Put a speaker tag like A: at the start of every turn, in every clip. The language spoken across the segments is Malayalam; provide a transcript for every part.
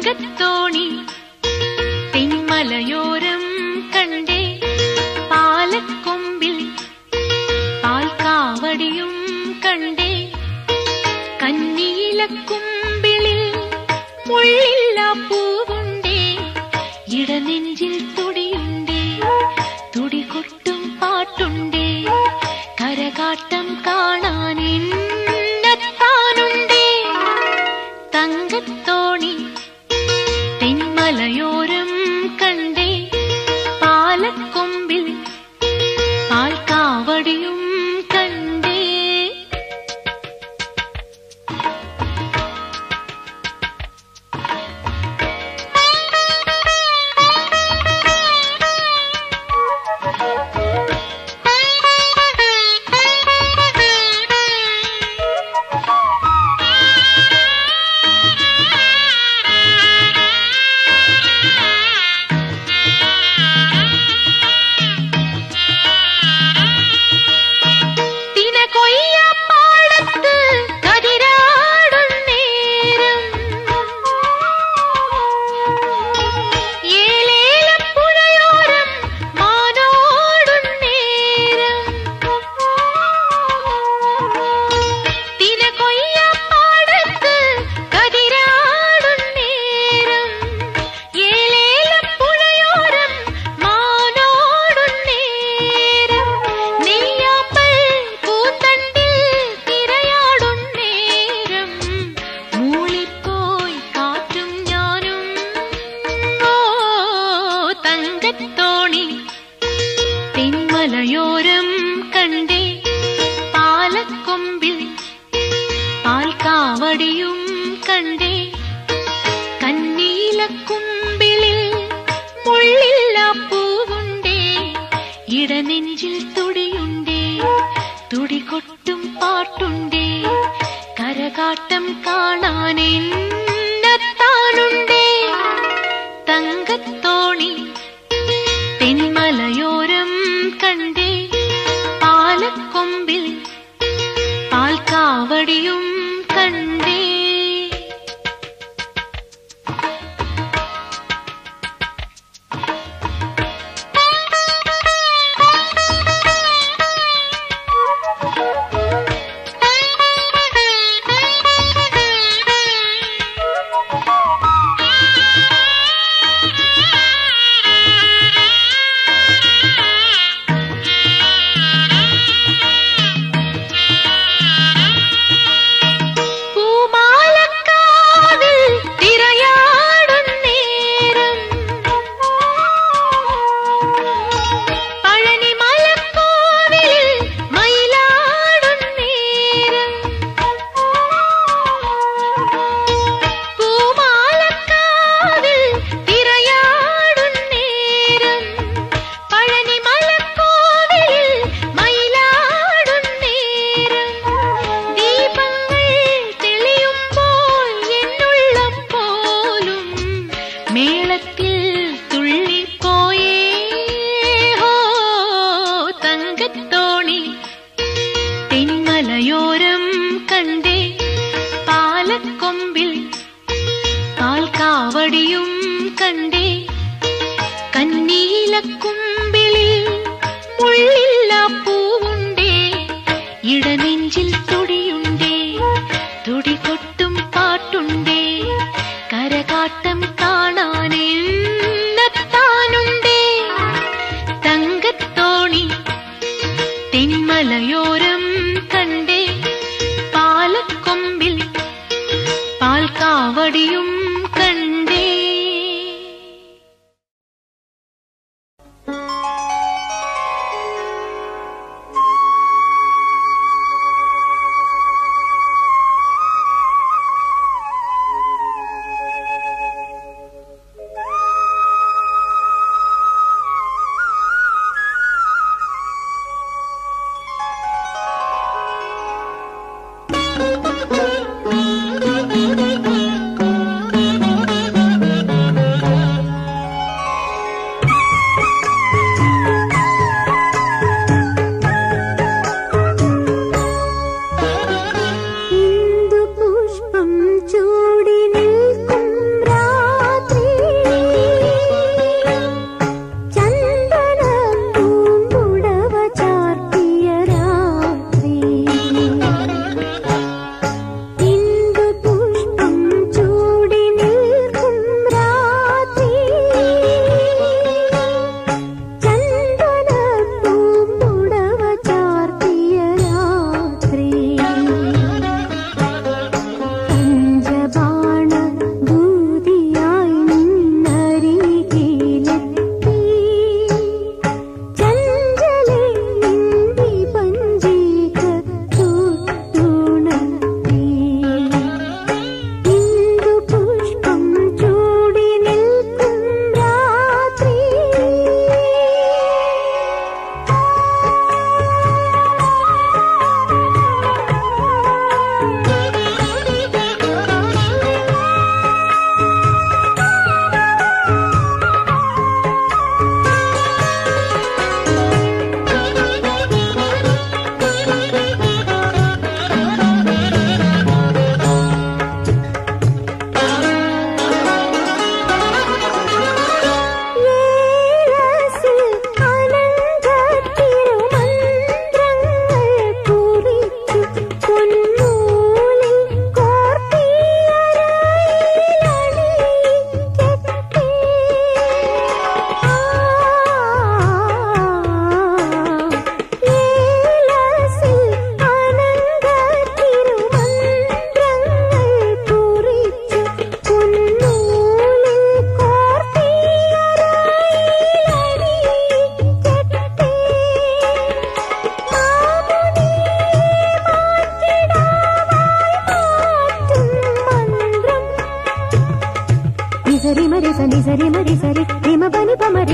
A: തങ്കത്തോണി തെന്മലയോരം കണ്ടേ പാലക്കൊമ്പിൽ പാൽക്കാവടിയും കണ്ടേ കന്നീലക്കുമ്പിളിൽ മുള്ളില്ല പൂവുണ്ടേ ഇടനെഞ്ചിൽ തുടിയുണ്ടേ തുടി കൊട്ടും പാട്ടുണ്ടേ കരകാട്ടം കാണാൻ എന്നെത്താനുണ്ടേ തങ്കത്തോണി തെന്മലയോരം കണ്ടേ പാലക്കൊമ്പിൽ പാൽക്കാവടിയും കണ്ടേ തിനകൊയ്യാപ്പാടത്ത് കതിരാടും നേരം ഏലേലപ്പുഴയോരം മാനോടും നേരം തിനകൊയ്യാപ്പാടത്ത് കതിരാടും നേരം ഏലേലപ്പുഴയോരം മാനോടും നേരം നെയ്യാമ്പൽ പൂത്തണ്ടിൽ തിരയാടും നേരം മൂളിപ്പോയി കാറ്റും ഞാനും ഓ തങ്കത്തോണി തെന്മലയോരം കണ്ടേ പാലക്കൊമ്പിൽ പാൽക്കാവടിയും കണ്ടേ കന്നീലക്കുമ്പിളിൽ മുള്ളില്ല പൂവുണ്ടേ ഇടനെഞ്ചിൽ തുടിയുണ്ടേ തുടി കൊട്ടും പാട്ടുണ്ടേ കരകാട്ടം കാണാൻ എന്നെത്താനുണ്ടേ തങ്കത്തോണി തെന്മലയോരം കണ്ടേ പാലക്കൊമ്പിൽ പാൽക്കാവടിയും കണ്ടേ പൂമാലക്കാവിൽ തിരയാടും നേരം പഴനിമലക്കോവിലിൽ മയിലാടും നേരം പൂമാലക്കാവിൽ തിരയാടും നേരം പഴനിമലക്കോവിലിൽ മയിലാടും നേരം ദീപങ്ങൾ തെളിയുമ്പോൾ എന്നുള്ളം പോലും മേളത്തിൽ തുള്ളിപ്പോയേ ഹോ തങ്കത്തോണി തെന്മലയോരം കണ്ടേ പാലക്കൊമ്പിൽ പാൽക്കാവടിയും കണ്ടേ കന്നീലക്കുമ്പിളിൽ മുള്ളില്ല പൂവുണ്ടേ ഇടനെഞ്ചിൽ തുടിയുണ്ടേ തുടി കൊട്ടും പാട്ടുണ്ടേ കരകാട്ടം കാണാൻ എന്നെത്താനുണ്ടേ തങ്കത്തോണി തെന്മലയോരം കണ്ടേ പാലക്കൊമ്പിൽ പാൽക്കാവടിയും കണ്ടേ
B: Thank you.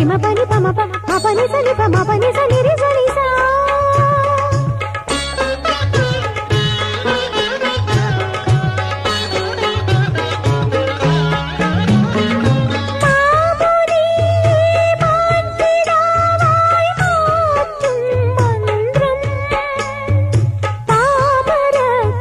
B: മ പനി പ മ പ മ പനി സനി പ മ പനി സനി രി സനി സാ മാമുനി മാൻപിടാവായി മാറ്റും മന്ത്രം താമര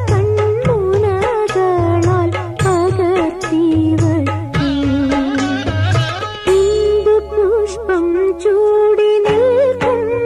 B: കൺമുനകളാൽ അകത്തിവട്ടി ഇന്ദു പുഷ്പം ചൂടി നിൽക്കും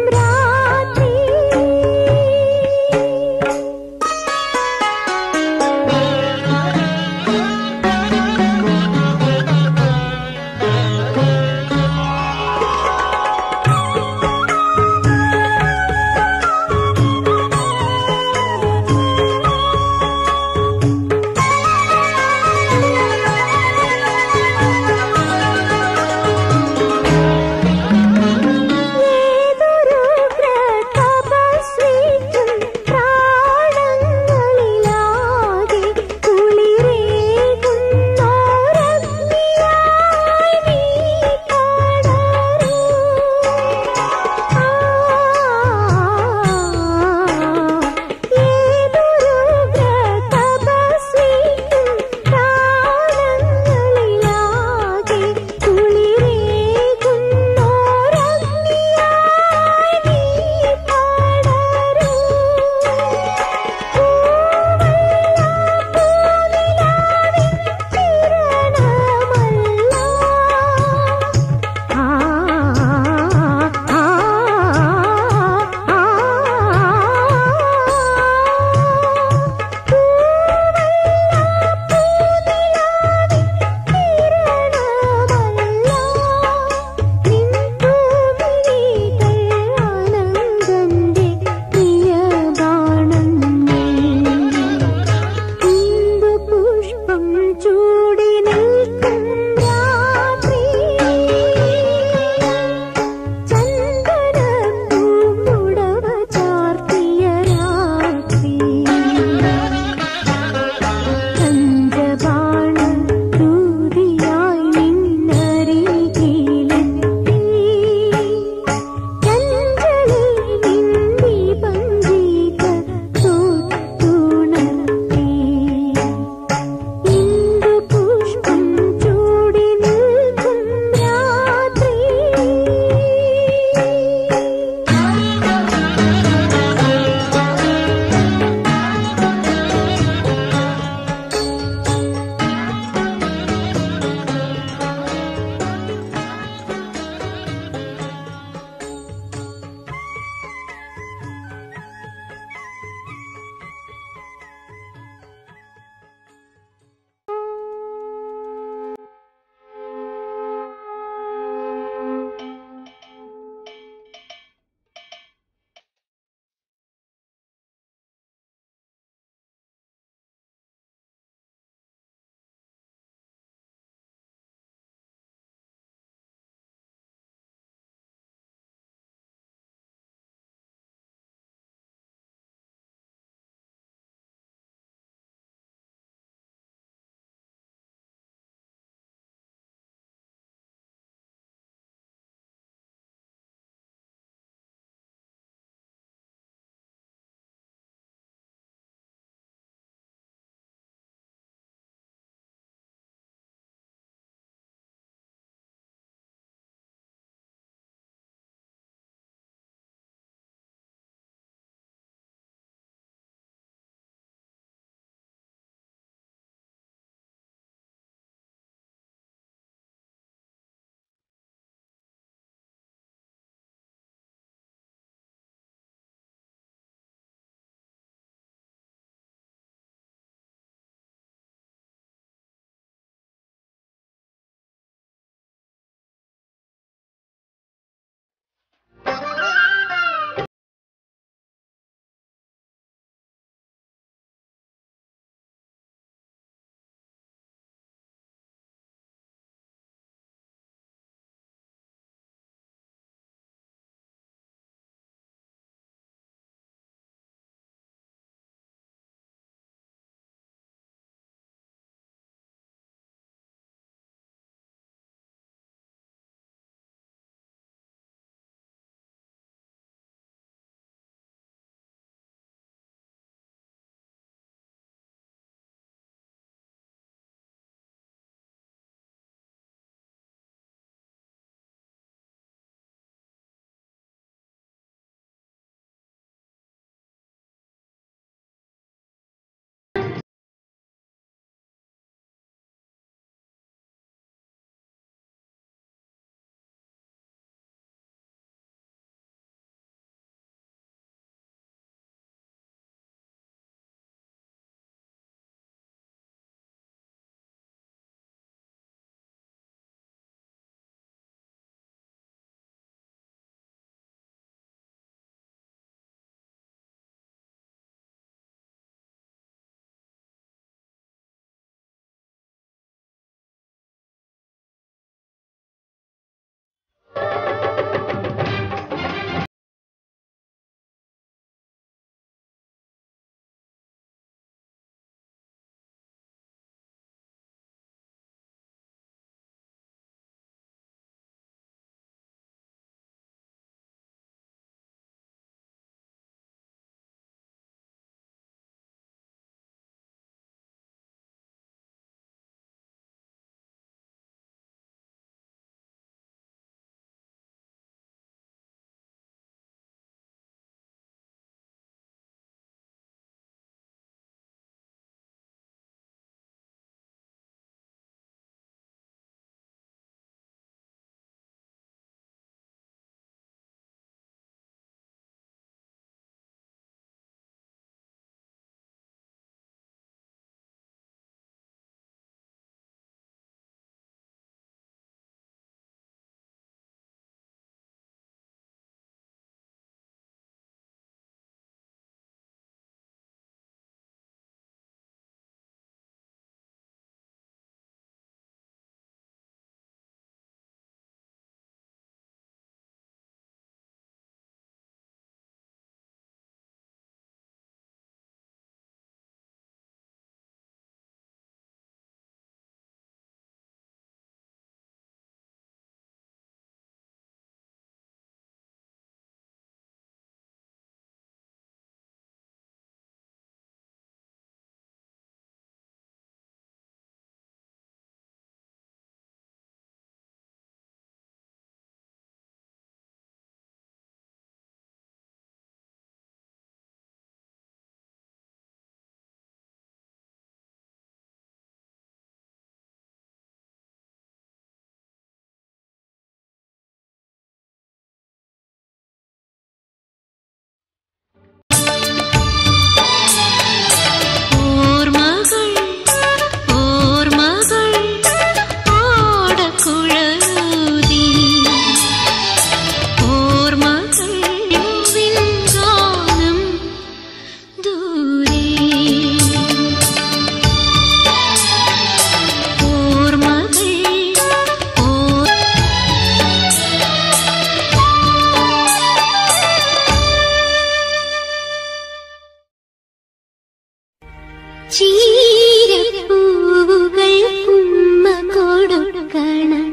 A: ചീരപ്പൂവുകൾ ഉമ്മ കൊടുക്കണം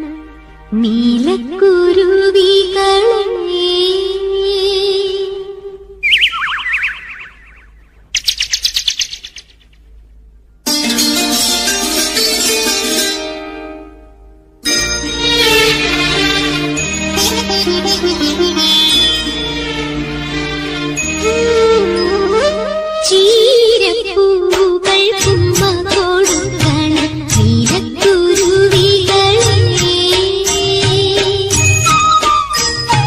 A: നീലക്കുരുവികളെ ചീരപ്പൂവുകൾ കുമ്മ കൊടുക്കണം നീലക്കുരുവികളെ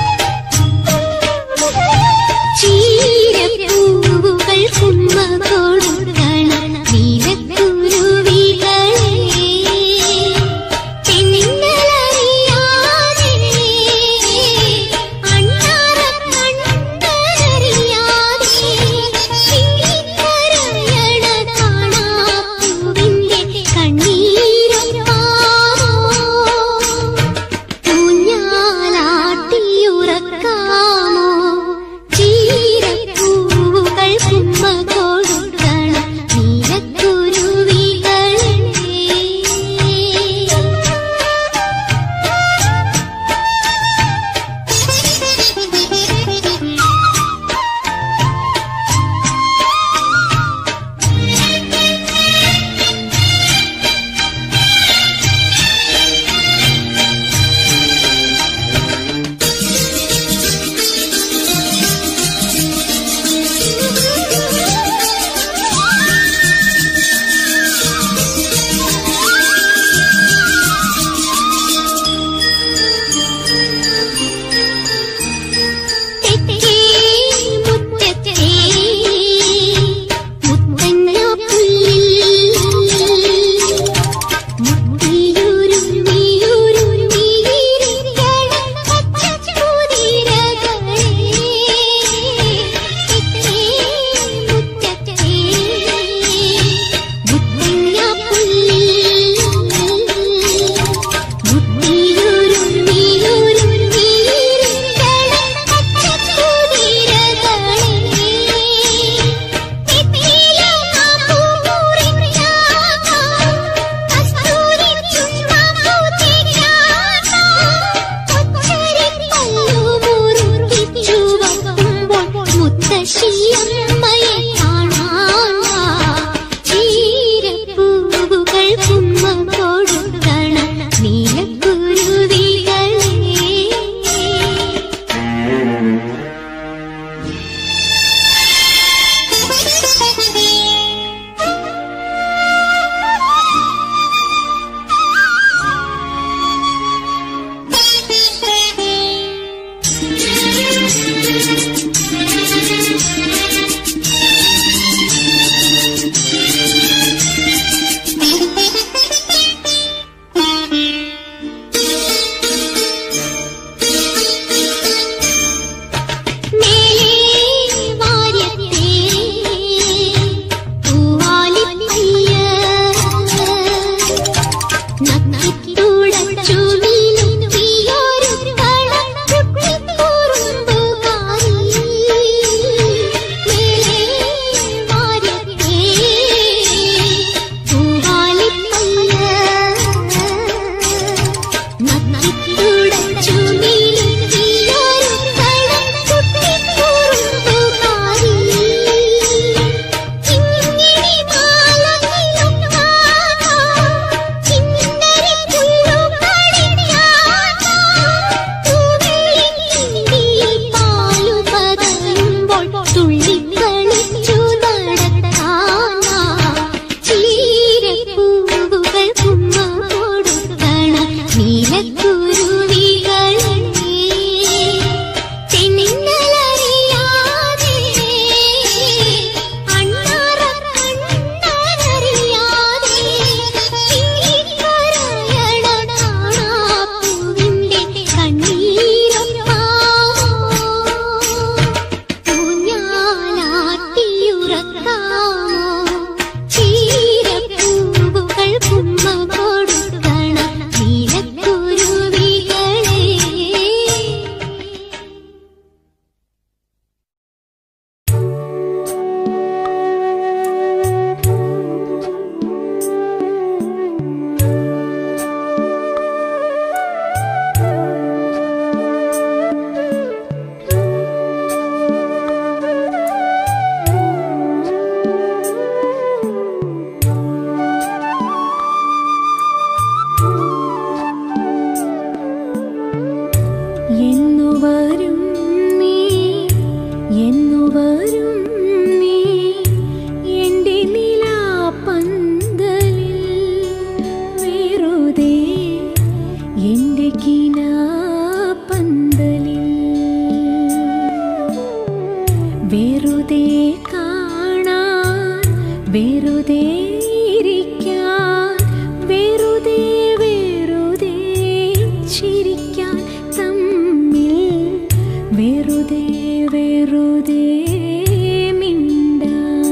C: വെറുതെ ഇരിക്കാൻ വെറുതെ വെറുതെ ചിരിക്കാൻ തമ്മിൽ വെറുതെ വെറുതെ മിണ്ടാൻ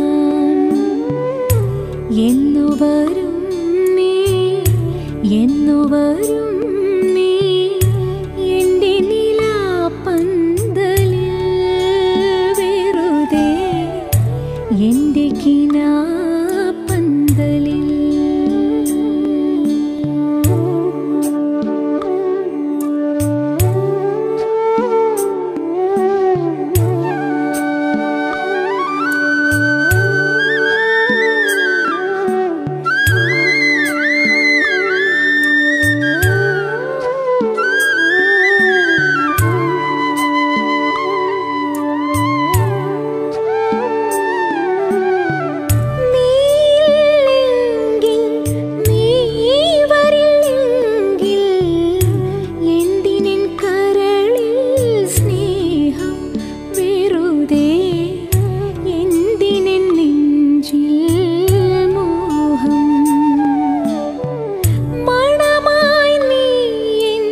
C: എന്നു വരും നീ എന്നു വരും നീ എൻ്റെ നിലാപ്പന്തലിൽ വെറുതെ എൻ്റെ കിനാപ്പന്തലിൽ നീയില്ലെങ്കിൽ നീ വരില്ലെങ്കിൽ എന്തിനെൻ കരളിൽ സ്നേഹം വെറുതെ എന്തിനെൻ നെഞ്ചിൽ മോഹം മണമായി നീ എൻ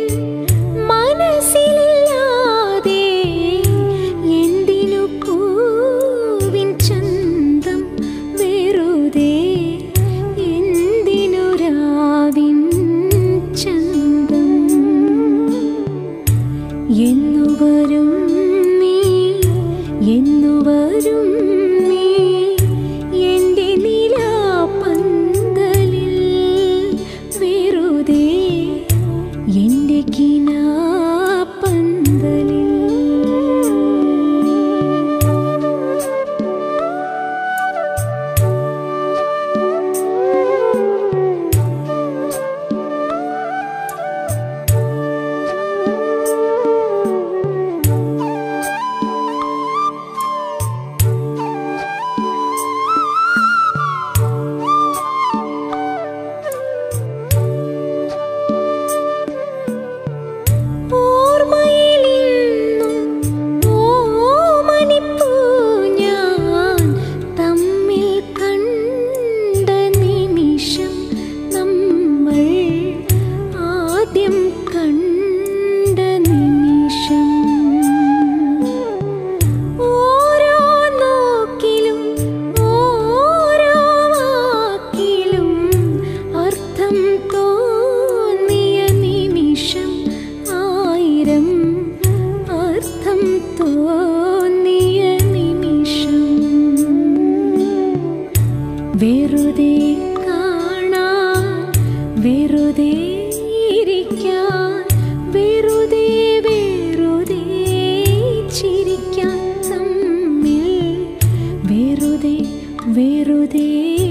C: മനസ്സിലില്ലാതെ എന്തിനു പൂവിൻ ചന്തം വെറുതെ എന്തിനു രാവിൻ ചന്തം എന്നു വരും നീ എന്നു വരും നീ എൻ്റെ നിലാപ്പന്തലിൽ വെറുതെ എൻ്റെ കിനാപ്പന്തലിൽ ഓർമ്മയിലിന്നും ഓമനിപ്പൂ ഞാൻ തമ്മിൽ കണ്ട നിമിഷം നമ്മൾ ആദ്യം കണ്ട നിമിഷം ഓരോ നോക്കിലും ഓരോ വാക്കിലും അർത്ഥം തോന്നിയ നിമിഷം ആയിരം അർത്ഥം തോന്നിയ നിമിഷം വെറുതെ കാണാൻ വെറുതെ ഇരിക്കാൻ വെറുതെ വെറുതെ ചിരിക്കാൻ തമ്മിൽ വെറുതെ വെറുതെ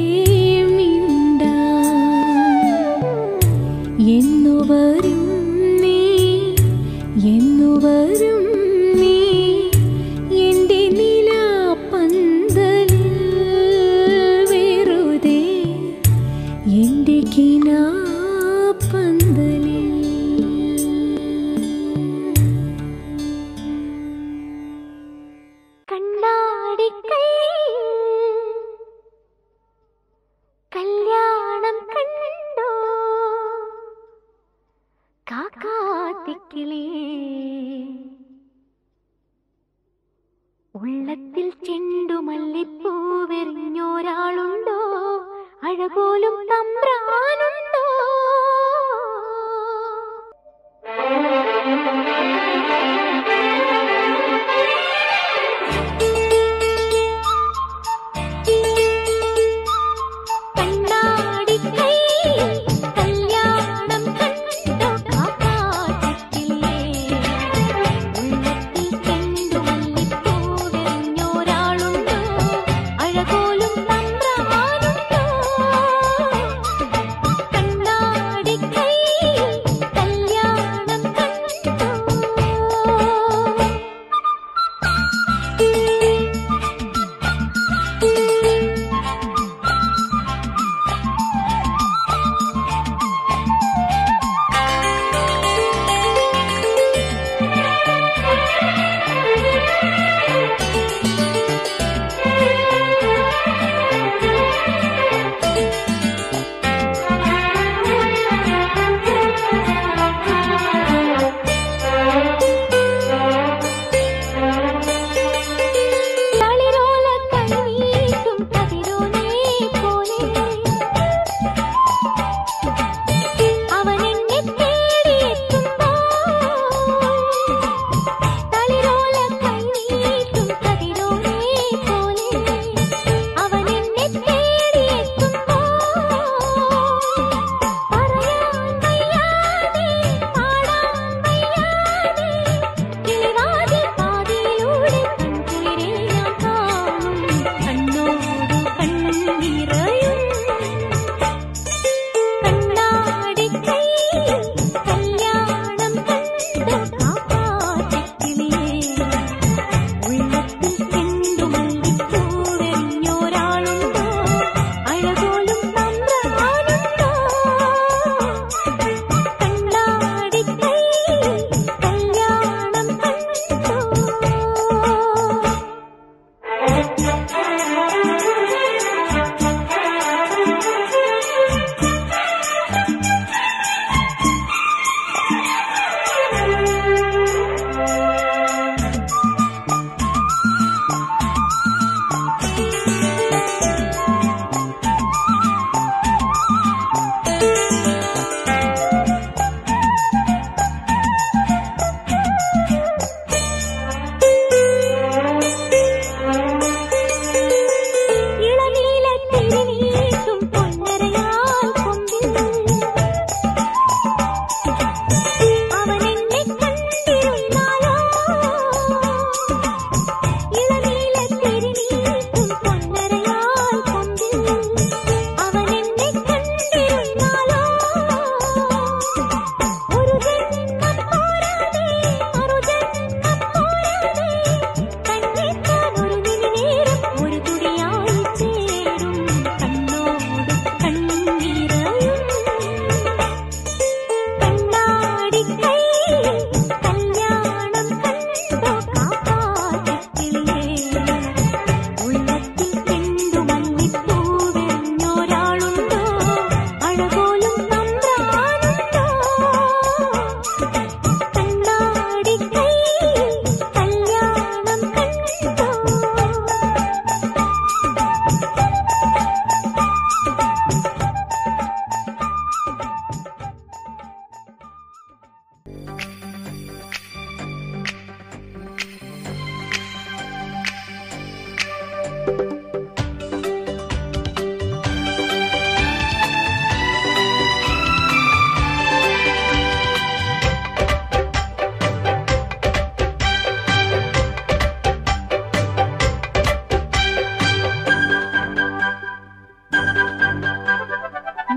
C: മിണ്ടാൻ എന്നു വരും നീ എന്നു വരും നീ എൻ്റെ നിലാപ്പന്തലിൽ വെറുതെ എൻ്റെ കിനാപ്പന്തലിൽ
A: കണ്ണാടിക്കൈ കല്യാണം കണ്ടോ കാക്കാത്തിക്കിളി ഉള്ളത്തിൽ ചെണ്ടുമല്ലിപ്പൂവെറിഞ്ഞൊരാളുണ്ടോ അഴപോലും തമ്പ്രാനുണ്ടോ കണ്ണാടിക്കൈ കല്യാണം കണ്ടോ കാക്കാത്തിക്കില്ലേ ഉള്ളത്തിൽ ചെണ്ടുമല്ലിപ്പൂവെറിഞ്ഞൊരാളുണ്ടോ അഴകോലും തമ്പ്രാനുണ്ടോ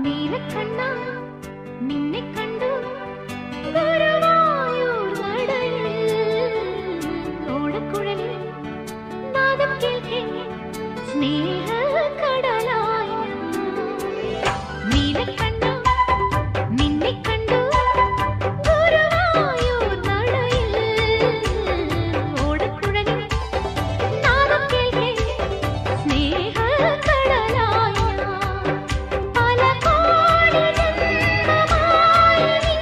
A: നീലക്കണ്ണ നിന്നെ കണ്ടു ഗുരുവായൂർ നടയിൽ ഓടക്കുഴലിൽ നാദം കേൾക്കേ സ്നേഹക്കടലായി നീലക്കണ്ണ നിന്നെ കണ്ടു ഗുരുവായൂർ നടയിൽ ഓടക്കുഴലിൽ നാദം കേൾക്കേ സ്നേഹക്കടലായി പല കോടി ജന്മമായി നീ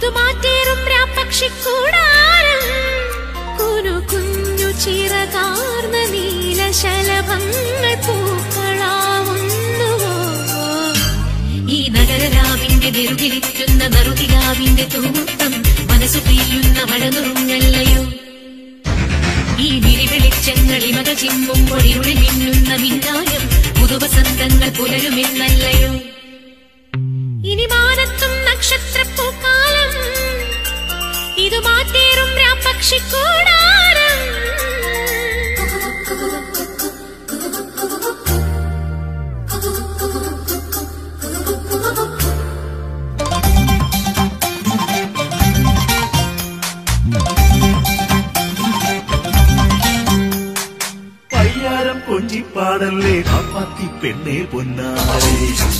C: ഇതു മാറ്റേറും രാപ്പക്ഷിക്കൂടാരം കുനു കുഞ്ഞു ചിറകാർന്ന നീലശലഭങ്ങൾ പൂക്കളാവുന്നുവോ
D: ഈ നഗരരാവിന്റെ നെറുകിലിറ്റുന്ന നറുകിരാവിന്റെ തൂമുത്തം മനസ്സു പെയ്യുന്ന മഴനുറുങ്ങല്ലയോ ഈ വിരിവെളിച്ചങ്ങൾ ഇമക ചിമ്മുമ്പോൾ ഇരുളിൽ മിന്നുന്ന മിന്നായം പുതുവസന്തങ്ങൾ പുലരുമെന്നല്ലയോ
C: ഇനി മാനത്തും നക്ഷത്രപ്പൂക്കാലം ഇതു മാറ്റേറും രാപ്പക്ഷിക്കൂടാരം
E: പയ്യാരം കൊഞ്ചിപ്പാടല്ലേ കാപ്പാത്തി പെണ്ണേ പൊന്നാരെ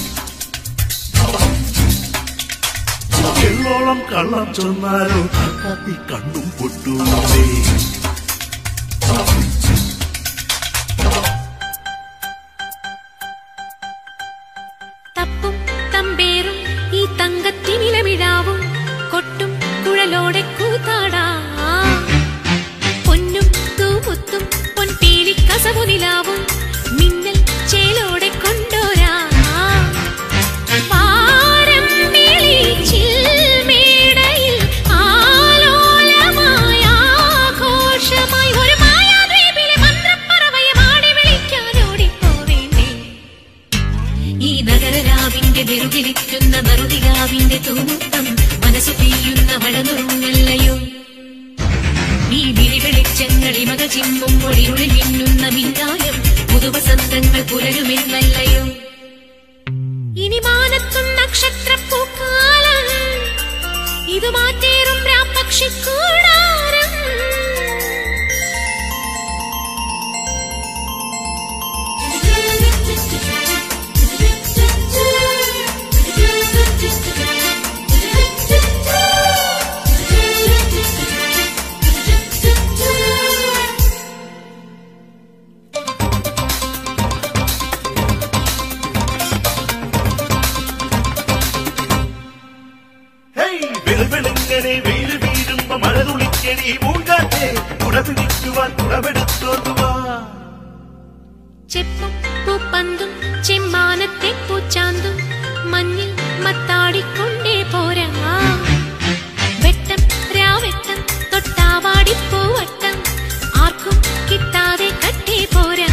E: എള്ളോളം കള്ളം ചൊന്നാലോ കാക്കാത്തി കണ്ണും പൊട്ടൂലേ
C: തപ്പും തമ്പേറും ഈ തങ്കത്തിനിലമിഴാവും കൊട്ടും കുഴലോടെ കൂത്താടാ പൊന്നും തൂമുത്തും പൊൻപീലി കസവു നിലാവും മിന്നൽ ചേലോടെ കൊണ്ടോരാ പാരം വിളിച്ചിൽ മേടയിൽ ആലോലമായ ആഘോഷമായി ഒരു മായാദ്വീപിലെ മന്ത്രപ്പറവയെ മാടി വിളിക്കാനോടിപ്പോവേണ്ടേ
D: ഈ നഗരരാവിന്റെ നെറുകിലിറ്റുന്ന നറുതിരാവിന്റെ തൂമുത്തം മനസ്സു പെയ്യുന്ന മഴനുറുങ്ങല്ലയോ ഈ വിരിവെളിച്ചങ്ങൾ ഇമക ചിമ്മുമ്പോൾ ഇരുളിൽ മിന്നുന്ന മിന്നായം പുതുവസന്തങ്ങൾ പുലരുമെന്നല്ലയോ
C: ഇനി മാനത്തും നക്ഷത്രപ്പൂക്കാലം ഇത് മാറ്റേറും രാപ്പക്ഷിക്കൂടാരം
E: ഹേയ് വെളുവെളുങ്ങനെ വെയില് വീഴുമ്പോ മഴ തുളിക്കണി പൂങ്കാറ്റേ കുടപിടിക്കുവാൻ കുടമെടുത്തോണ്ടുവാ
C: ചെപ്പും പൂപ്പന്തും ചെമ്മാനത്തെ പൂച്ചാന്തും മഞ്ഞിൽ മത്താടിക്കൊണ്ടേ പോരാ വെട്ടം രാവെട്ടം തൊട്ടാവാടിപ്പൂവട്ടം ആർക്കും കിട്ടാതെ കട്ടേ പോരാ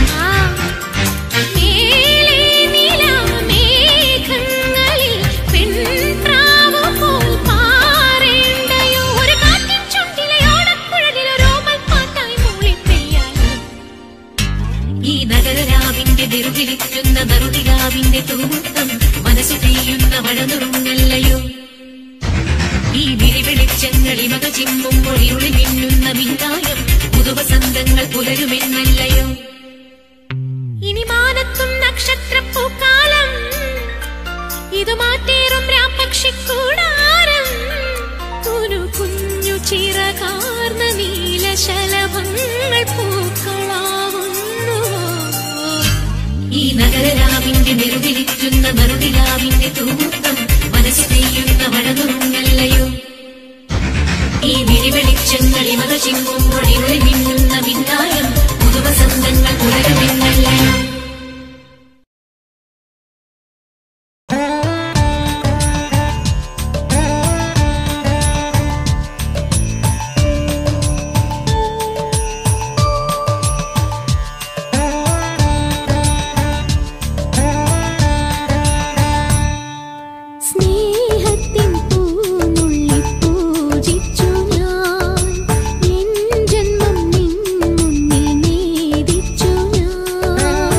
C: മേലേ നിലാമേഘങ്ങളിൽ പെൺപ്രാവ് പോൽ പാറേണ്ടയോ ഒരു കാറ്റിൻ ചുണ്ടിലെ ഓടക്കുഴലിലൊരോമൽ പാട്ടായി മൂളിപ്പെയ്യാലോ
D: ഈ നഗരരാവിന്റെ നെറുകിലിറ്റുന്ന നറുതിരാവിന്റെ തൂമുത്തം മനസ്സു പെയ്യുന്ന മഴനുറുങ്ങല്ലയോ ഈ വിരിവെളിച്ചങ്ങൾ ഇമക ചിമ്മുമ്പോൾ ഇരുളിൽ മിന്നുന്ന മിന്നായം പുതുവസന്തങ്ങൾ പുലരുമെന്നല്ലയോ
C: ഇനി മാനത്തും നക്ഷത്രപ്പൂക്കാലം ഇത് മാറ്റേറും രാപ്പക്ഷിക്കൂടാരം കുനു കുഞ്ഞു ചിറകാർന്ന നീലശലഭങ്ങൾ പൂക്കളാവുന്നുവോ
D: ഈ നഗരരാവിന്റെ നെറുകിലിറ്റുന്ന നറുതിരാവിന്റെ തൂമുത്തം മനസ്സു പെയ്യുന്ന മഴനുറുങ്ങല്ലയോ ഈ വിരിവെളിച്ചങ്ങൾ ഇമക ചിമ്മുമ്പോൾ ഇരുളിൽ മിന്നുന്ന മിന്നായം പുതുവസന്തങ്ങൾ പുലരുമെന്നല്ലയോ
C: സ്നേഹത്തിൻ പൂനുള്ളി പൂജിച്ചു ഞാൻ എൻ ജന്മം നിൻ മുന്നിൽ നേദിച്ചു ഞാൻ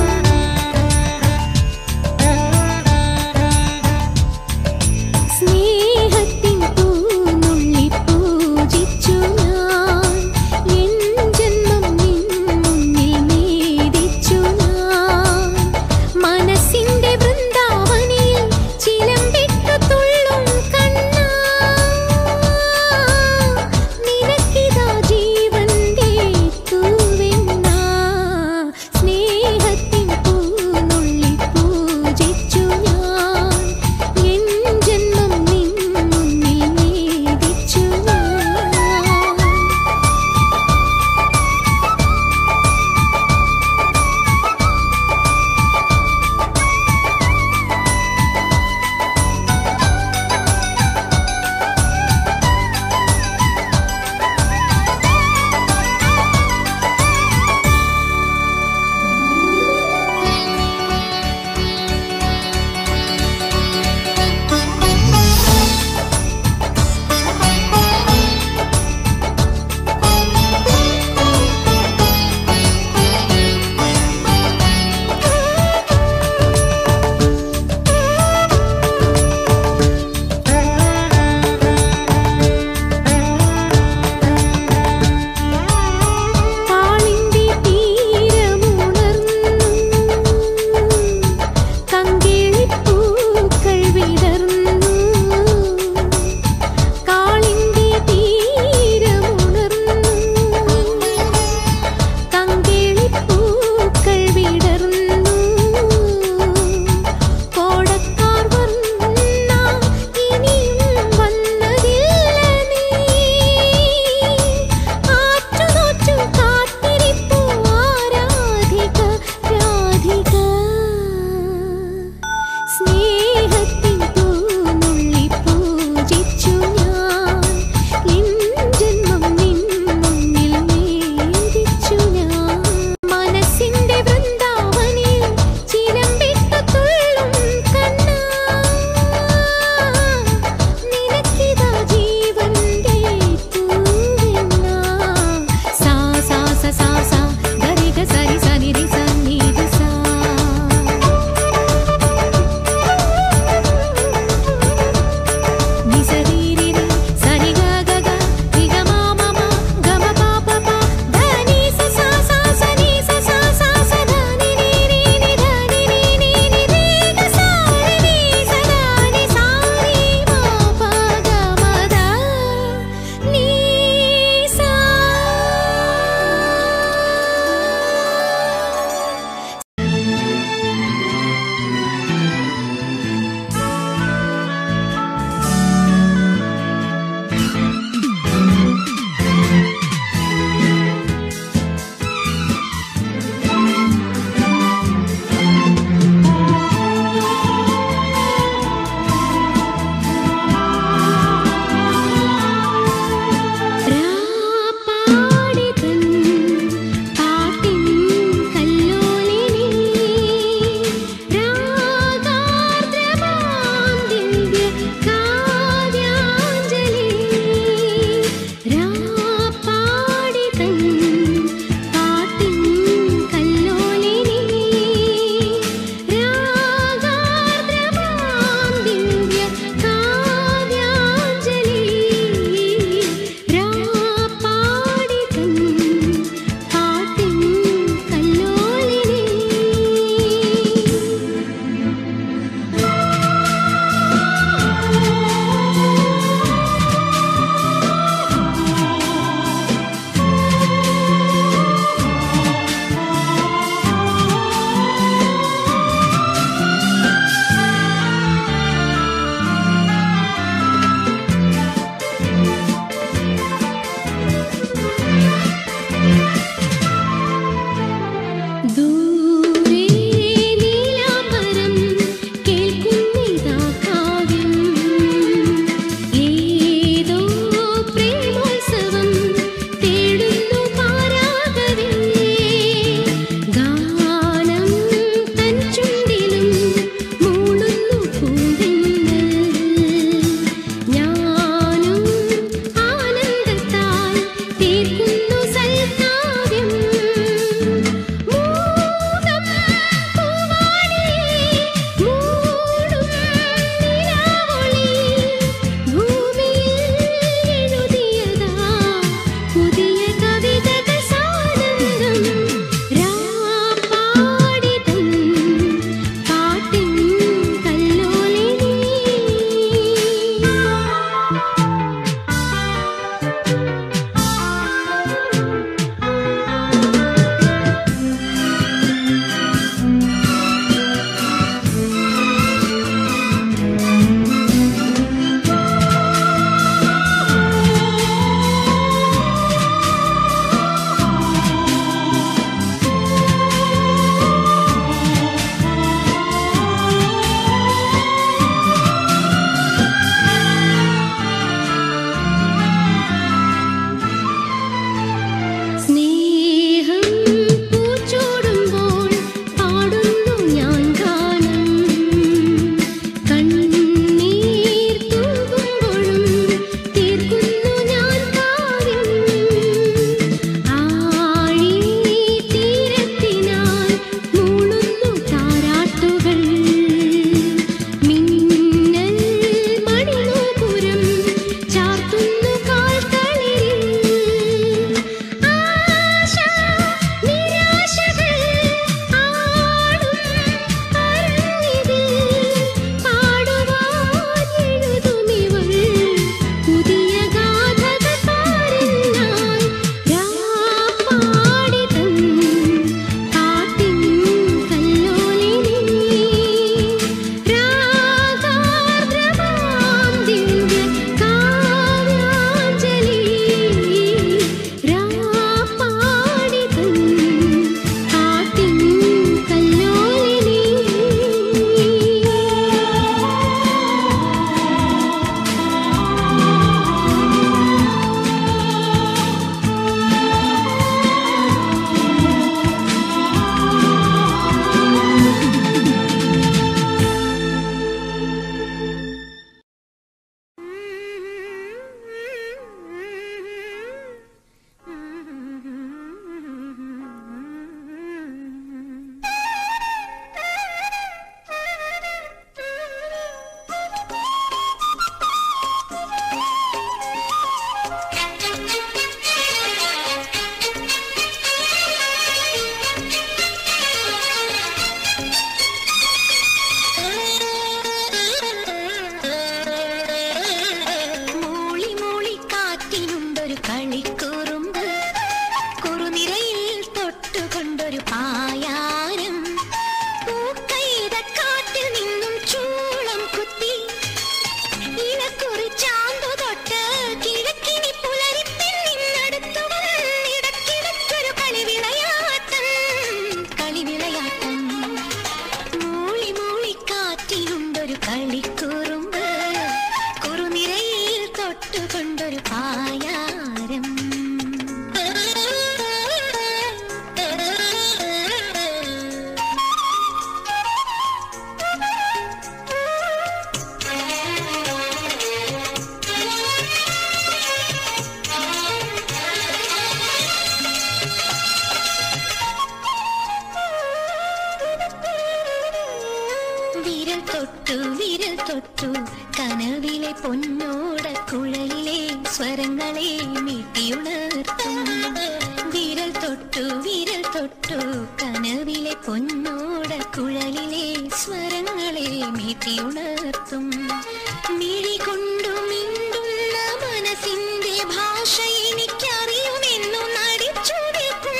C: പൊന്നോട കുഴലിലെ സ്വരങ്ങളെ മീട്ടിയുണർത്തും വിരൽ തൊട്ടു വിരൽ തൊട്ടു കനവിലെ പൊന്നോട കുഴലിലെ സ്വരങ്ങളെ മീട്ടിയുണർത്തും മിഴി കൊണ്ടു മിണ്ടുന്ന മനസ്സിന്റെ ഭാഷ എനിക്കറിയുമെന്നു നടിച്ചു നിൽക്കും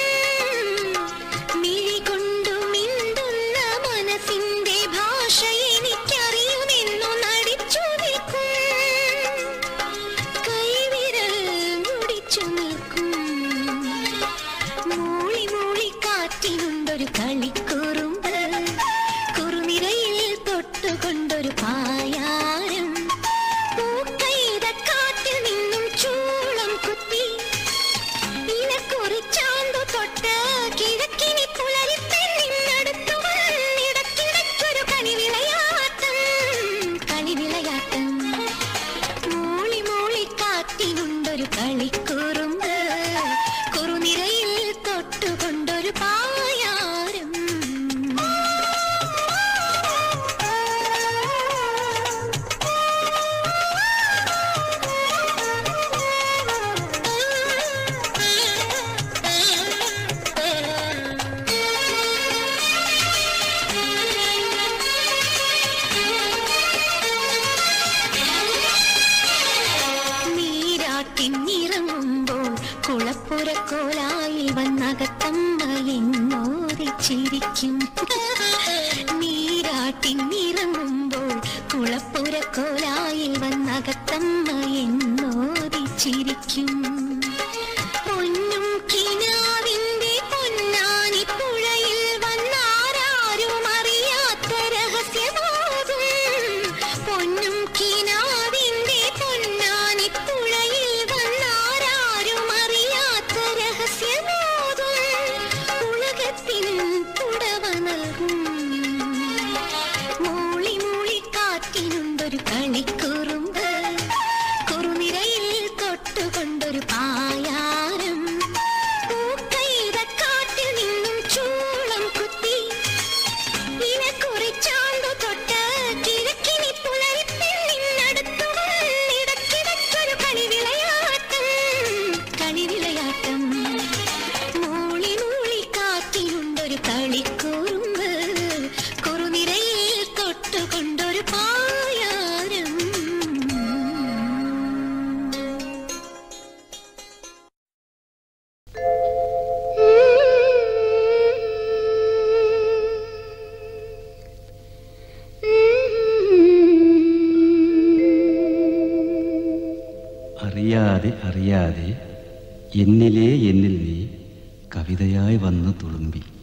C: മിഴി കൊണ്ടു മിണ്ടുന്ന മനസ്സിന്റെ ഭാഷ എനിക്കറിയുമെന്നു നടിച്ചു നിൽക്കും കൈവിരൽ മുടിച്ചു നിൽക്കും മൂളി മൂളി കാറ്റിനുണ്ടൊരു കളിക്കുറുമ്പ് കുറുനിരയിൽ തൊട്ടുകൊണ്ടൊരു പായാരം പൂക്കൈത കാറ്റിൽ നിന്നും ചൂളം കുത്തി ഇലക്കുറിച്ചാന്തു തൊട്ട് കിഴക്കിനി പുലരിപ്പെണ്ണിനടുത്തു വന്നിടക്കിടയ്ക്കൊരു കളിവിളയാട്ടം കളിവിളയാട്ടം മൂളി മൂളി കാറ്റിനുണ്ടൊരു കളിക്കുറുമ്പ് കുറുനിരയിൽ തൊട്ടുകൊണ്ടൊരു പായാരം നീരാട്ടിന്നിറങ്ങുമ്പോൾ കുളപ്പുരക്കോലായിൽ വന്നകത്തമ്മ എന്നോതി ചിരിക്കും നീരാട്ടിന്നിറങ്ങുമ്പോൾ കുളപ്പുരക്കോലായിൽ വന്നകത്തമ്മ എന്നോതി ചിരിക്കും പൊന്നും കിനാവിന്റെ പൊന്നാനി പുഴയിൽ വന്നാരാരും അറിയാത്ത രഹസ്യമാകും പൊന്നും കിനാവിന്റെ പൊന്നാനി പുഴയിൽ വന്നാരാരും അറിയാത്ത രഹസ്യമാകും ഉലകത്തിന് പുടവ നൽകും മൂളി മൂളി കാറ്റിനുണ്ടൊരു കളിക്കുറുമ്പ് കുറുനിരയിൽ തൊട്ടുകൊണ്ടൊരു പായാരം പൂക്കൈത കാറ്റിൽ നിന്നും ചൂളം കുത്തി ഇലക്കുറിച്ചാന്തു തൊട്ട് കിഴക്കിനി പുലരിപ്പെണ്ണിനടുത്തു വന്നിടക്കിടയ്ക്കൊരു കളിവിളയാട്ടം കളിവിളയാട്ടം മൂളി മൂളി കാറ്റിനുണ്ടൊരു കളിക്കുറുമ്പ് കുറുനിരയിൽ തൊട്ടുകൊണ്ടൊരു പായാരം
F: അറിയാതെ അറിയാതെ എന്നിലേ എന്നിൽ നീ കവിതയായി വന്ന് തുളുമ്പി